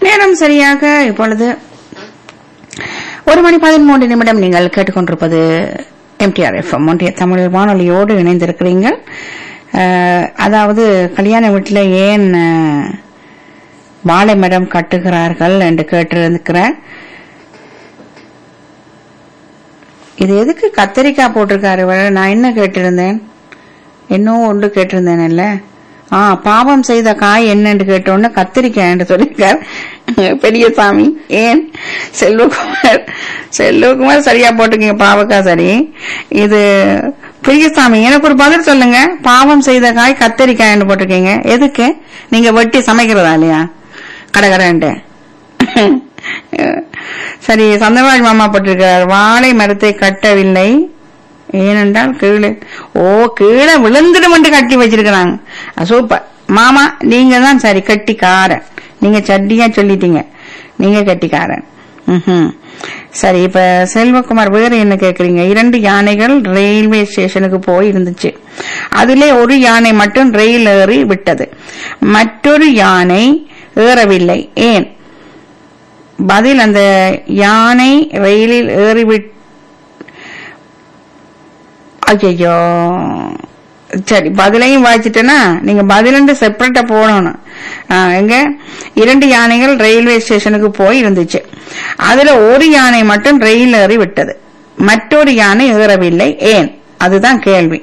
நேரம் சரியாக இப்பொழுது ஒரு மணி பதிமூன்று நிமிடம் நீங்கள் கேட்டுக்கொண்டிருப்பது எம்டிஆர் எஃப்எம் ஒன்றிய தமிழ் வானொலியோடு இணைந்திருக்கிறீங்க அஹ், அதாவது கல்யாண வீட்டில் ஏன் அஹ், வாழை மரம் கட்டுகிறார்கள் என்று கேட்டிருக்கிறேன் இது எதுக்கு கத்தரிக்காய் போட்டிருக்காரு இவர்? நான் என்ன கேட்டிருந்தேன் இன்னும் ஒன்று கேட்டிருந்தேன் இல்ல ஆ பாவம் செய்த காய் என்னன்னு கேட்டோன்னு கத்திரிக்காய்ன்னு சொல்லியிருக்கார் பெரியசாமி ஏன் செல்வகுமார் செல்வகுமார் சரியா போட்டுக்கீங்க பாவக்காய் சரி இது பெரியசாமி எனக்கு ஒரு பதில் சொல்லுங்க பாவம் செய்த காய் கத்திரிக்காய்ன்னு போட்டிருக்கீங்க எதுக்கு நீங்க வெட்டி சமைக்கிறதா இல்லையா கடகடன்ட்டு சரி சந்திரராஜ் மாமா போட்டிருக்கிறார் வாழை மரத்தை கட்டவில்லை ஏனென்றால் கீழே ஓ கீழே விழுந்துடும் என்று கட்டி வச்சிருக்கிறாங்க அஹ் சூப்பர் மாமா நீங்க தான் சரி கட்டிக்காரன் நீங்க சட்டியா சொல்லிட்டீங்க நீங்க கட்டிக்காரன் ம்ஹும். சரி இப்ப செல்வகுமார் வேற என்ன கேக்குறீங்க இரண்டு யானைகள் ரயில்வே ஸ்டேஷனுக்கு போய் இருந்துச்சு அதிலே ஒரு யானை மட்டும் ரயில் ஏறி விட்டது மற்றொரு யானை ஏறவில்லை ஏன் பதில் அந்த யானை ரயிலில் ஏறிவிட் ஐயோ சரி பதிலையும் வாய்ச்சிட்டேன்னா நீங்க பதிலண்டு செப்பரேட்டா போடணும் ஆ, எங்க இரண்டு யானைகள் ரயில்வே ஸ்டேஷனுக்கு போய் இருந்துச்சு அதுல ஒரு யானை மட்டும் ரயில் ஏறி விட்டது மற்றொரு யானை ஏறவில்லை ஏன் அதுதான் கேள்வி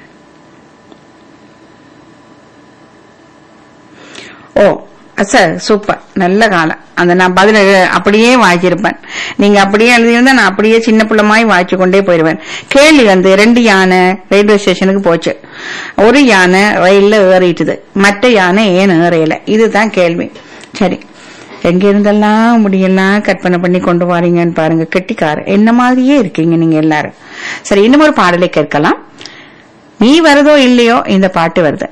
ஓ சார் சூப்பர் நல்ல காலம் அந்த நான் பதில் எழு- அப்படியே வாய்ச்சிருப்பேன் நீங்க அப்படியே எழுதியிருந்தா நான் அப்படியே சின்ன பிள்ளைமாய் வாய்ச்சு கொண்டே போயிடுவேன் கேள்வி வந்து ரெண்டு யானை ரயில்வே ஸ்டேஷனுக்கு போச்சு ஒரு யானை ரயில்ல ஏறிட்டுது மற்ற யானை ஏன் ஏறையல இதுதான் கேள்வி சரி எங்க இருந்தெல்லாம் முடியெல்லாம் கற்பனை பண்ணி கொண்டு வாரீங்கன்னு பாருங்க கெட்டிக்கார என்ன மாதிரியே இருக்கீங்க நீங்க எல்லாரும் சரி இன்னும் ஒரு பாடலை கேட்கலாம் நீ வருதோ இல்லையோ இந்த பாட்டு வருது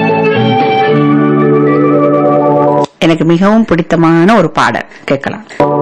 எனக்கு மிகவும் பிடித்தமான ஒரு பாடல் கேட்கலாம்